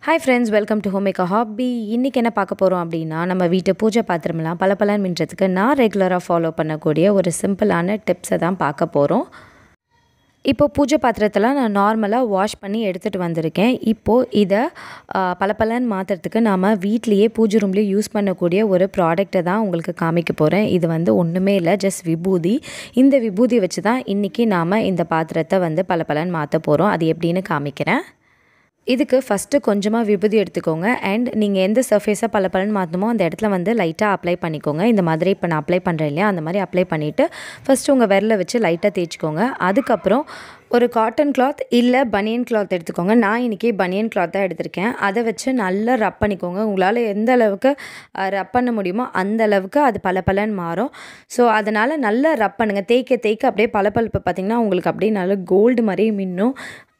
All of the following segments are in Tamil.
hi friends welcome to homemaker hobby இன்றைக்கி என்ன பார்க்க போகிறோம் அப்படின்னா நம்ம வீட்டு பூஜை பாத்திரமெல்லாம் பல பலன் மின்றதுக்கு நான் ரெகுலராக ஃபாலோ பண்ணக்கூடிய ஒரு சிம்பிளான டிப்ஸை தான் பார்க்க போகிறோம் இப்போ பூஜை பாத்திரத்தெல்லாம் நான் நார்மலாக வாஷ் பண்ணி எடுத்துகிட்டு வந்திருக்கேன் இப்போது இதை பளபளன்னு மாற்றுறதுக்கு நாம் வீட்லேயே பூஜை ரூம்லேயே யூஸ் பண்ணக்கூடிய ஒரு ப்ராடக்ட்டை தான் உங்களுக்கு காமிக்க போகிறேன் இது வந்து ஒன்றுமே இல்லை ஜஸ்ட் விபூதி இந்த விபூதி வச்சு தான் இன்றைக்கி நாம் இந்த பாத்திரத்தை வந்து பளபளன்னு மாற்ற போகிறோம் அது எப்படின்னு காமிக்கிறேன் இதுக்கு ஃபஸ்ட்டு கொஞ்சமாக விபூதி எடுத்துக்கோங்க அண்ட் நீங்கள் எந்த சர்ஃபேஸாக பல பலன் மாற்றணுமோ அந்த இடத்துல வந்து லைட்டாக அப்ளை பண்ணிக்கோங்க இந்த மாதிரி இப்போ நான் அப்ளை பண்ணுறேன் இல்லையா அந்த மாதிரி அப்ளை பண்ணிவிட்டு ஃபஸ்ட்டு உங்கள் விரலை வச்சு லைட்டாக தேய்ச்சிக்கோங்க அதுக்கப்புறம் ஒரு காட்டன் கிளாத் இல்லை பனியன் கிளாத் எடுத்துக்கோங்க நான் இன்றைக்கி பனியன் கிளாத் தான் எடுத்திருக்கேன் அதை வச்சு நல்லா ரப் பண்ணிக்கோங்க உங்களால் எந்த அளவுக்கு ரப் பண்ண முடியுமோ அந்த அளவுக்கு அது பல பலன் மாறும் ஸோ அதனால் நல்லா ரப் பண்ணுங்கள் தேய்க்க தேய்க்க அப்படியே பளபளப்பு பார்த்திங்கன்னா உங்களுக்கு அப்படியே நல்லா கோல்டு மாதிரி மின்னும்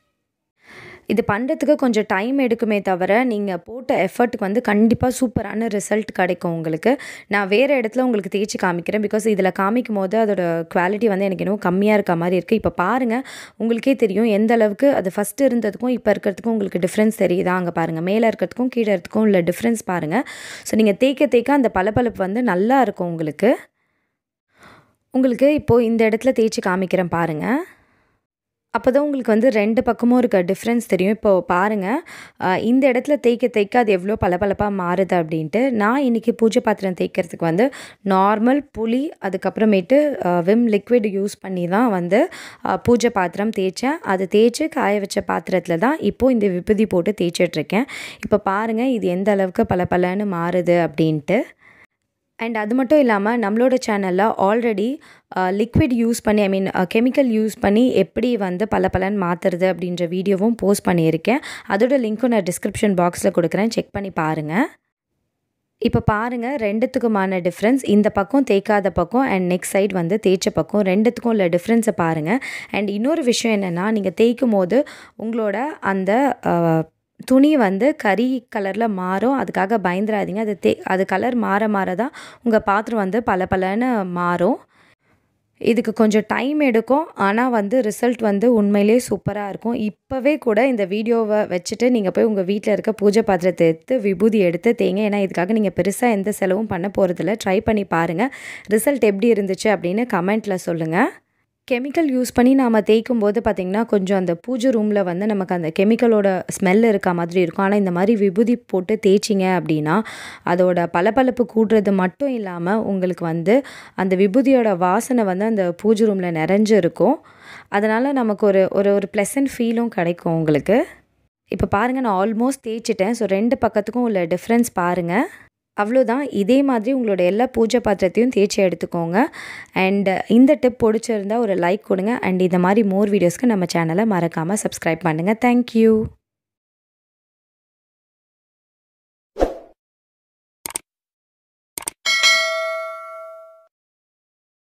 இது பண்ணுறதுக்கு கொஞ்சம் டைம் எடுக்குமே தவிர நீங்கள் போட்ட எஃபர்ட்டுக்கு வந்து கண்டிப்பாக சூப்பரான ரிசல்ட் கிடைக்கும் உங்களுக்கு நான் வேறு இடத்துல உங்களுக்கு தேய்ச்சி காமிக்கிறேன் பிகாஸ் இதில் காமிக்கும் போது அதோட குவாலிட்டி வந்து எனக்கு இன்னும் கம்மியாக இருக்க மாதிரி இருக்குது இப்போ பாருங்கள் உங்களுக்கே தெரியும் எந்த அளவுக்கு அது ஃபஸ்ட்டு இருந்ததுக்கும் இப்போ இருக்கிறதுக்கும் உங்களுக்கு டிஃப்ரென்ஸ் தெரியுதா அங்கே பாருங்கள் மேலே இருக்கிறதுக்கும் கீழே இருக்கிறதுக்கும் உள்ள டிஃப்ரென்ஸ் பாருங்கள் ஸோ நீங்கள் தேய்க்க தேய்க்க அந்த பளபளப்பு வந்து நல்லா இருக்கும் உங்களுக்கு உங்களுக்கு இப்போது இந்த இடத்துல தேய்ச்சி காமிக்கிறேன் பாருங்கள் அப்போ தான் உங்களுக்கு வந்து ரெண்டு பக்கமும் இருக்க டிஃப்ரென்ஸ் தெரியும் இப்போது பாருங்கள் இந்த இடத்துல தேய்க்க தேய்க்க அது எவ்வளோ பளபளப்பாக மாறுது அப்படின்ட்டு நான் இன்றைக்கி பூஜை பாத்திரம் தேய்க்கிறதுக்கு வந்து நார்மல் புளி அதுக்கப்புறமேட்டு விம் லிக்விட் யூஸ் பண்ணி தான் வந்து பூஜை பாத்திரம் தேய்ச்சேன் அது தேய்ச்சி காய வச்ச பாத்திரத்தில் தான் இப்போது இந்த விபூதி போட்டு தேய்ச்சிட்ருக்கேன் இப்போ பாருங்கள் இது எந்த அளவுக்கு பல பலன்னு மாறுது அப்படின்ட்டு அண்ட் அது மட்டும் இல்லாமல் நம்மளோட சேனலில் ஆல்ரெடி லிக்விட் யூஸ் பண்ணி ஐ மீன் கெமிக்கல் யூஸ் பண்ணி எப்படி வந்து பல பலன் மாற்றுறது அப்படின்ற வீடியோவும் போஸ்ட் பண்ணியிருக்கேன் அதோட லிங்க்கும் நான் டிஸ்கிரிப்ஷன் பாக்ஸில் கொடுக்குறேன் செக் பண்ணி பாருங்கள் இப்போ பாருங்கள் ரெண்டுத்துக்குமான டிஃப்ரென்ஸ் இந்த பக்கம் தேய்க்காத பக்கம் அண்ட் நெக்ஸ்ட் சைடு வந்து தேய்ச்ச பக்கம் ரெண்டுத்துக்கும் உள்ள டிஃப்ரென்ஸை பாருங்கள் அண்ட் இன்னொரு விஷயம் என்னென்னா நீங்கள் தேய்க்கும் போது உங்களோட அந்த துணி வந்து கறி கலரில் மாறும் அதுக்காக பயந்துடாதீங்க அது தே அது கலர் மாற மாற தான் உங்கள் பாத்திரம் வந்து பல பலன்னு மாறும் இதுக்கு கொஞ்சம் டைம் எடுக்கும் ஆனால் வந்து ரிசல்ட் வந்து உண்மையிலே சூப்பராக இருக்கும் இப்போவே கூட இந்த வீடியோவை வச்சுட்டு நீங்கள் போய் உங்கள் வீட்டில் இருக்க பூஜை பாத்திரத்தை எடுத்து விபூதி எடுத்து தேங்க ஏன்னா இதுக்காக நீங்கள் பெருசாக எந்த செலவும் பண்ண போகிறதில்ல ட்ரை பண்ணி பாருங்கள் ரிசல்ட் எப்படி இருந்துச்சு அப்படின்னு கமெண்ட்டில் சொல்லுங்கள் கெமிக்கல் யூஸ் பண்ணி நாம் தேய்க்கும் போது பார்த்திங்கன்னா கொஞ்சம் அந்த பூஜை ரூமில் வந்து நமக்கு அந்த கெமிக்கலோட ஸ்மெல் இருக்க மாதிரி இருக்கும் ஆனால் இந்த மாதிரி விபூதி போட்டு தேய்ச்சிங்க அப்படின்னா அதோட பளபளப்பு கூடுறது மட்டும் இல்லாமல் உங்களுக்கு வந்து அந்த விபூதியோட வாசனை வந்து அந்த பூஜை ரூமில் நிறைஞ்சு இருக்கும் அதனால் நமக்கு ஒரு ஒரு ஒரு ப்ளசன்ட் ஃபீலும் கிடைக்கும் உங்களுக்கு இப்போ பாருங்கள் நான் ஆல்மோஸ்ட் தேய்ச்சிட்டேன் ஸோ ரெண்டு பக்கத்துக்கும் உள்ள டிஃப்ரென்ஸ் பாருங்கள் அவ்வளோதான் இதே மாதிரி உங்களோட எல்லா பூஜை பாத்திரத்தையும் தேய்ச்சி எடுத்துக்கோங்க அண்ட் இந்த டிப் பிடிச்சிருந்தா ஒரு லைக் கொடுங்க அண்ட் இந்த மாதிரி மோர் வீடியோஸ்க்கு நம்ம சேனலை மறக்காமல் சப்ஸ்கிரைப் பண்ணுங்கள் தேங்க்யூ